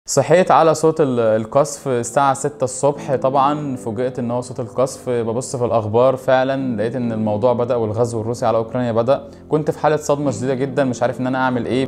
صحيت على صوت ال- القصف الساعة 6 الصبح طبعا فوجئت ان هو صوت القصف ببص في الاخبار فعلا لقيت ان الموضوع بدأ والغزو الروسي على اوكرانيا بدأ كنت في حالة صدمة شديدة جدا مش عارف ان انا اعمل ايه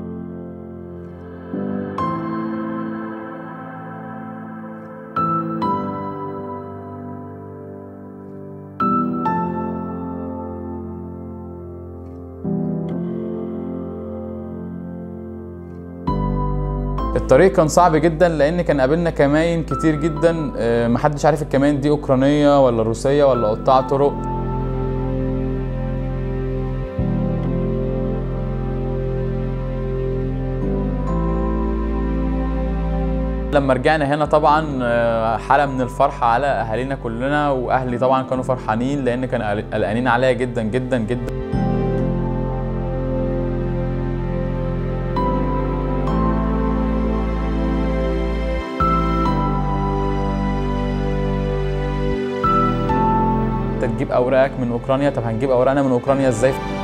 الطريق كان صعب جدا لان كان قابلنا كماين كتير جدا آه، محدش عارف الكماين دي اوكرانيه ولا روسيه ولا قطاع طرق لما رجعنا هنا طبعا آه، حالة من الفرحة على أهالينا كلنا وأهلي طبعا كانوا فرحانين لأن كانوا قلقانين عليا جدا جدا جدا انت تجيب اوراقك من اوكرانيا طب هنجيب اوراقنا من اوكرانيا ازاي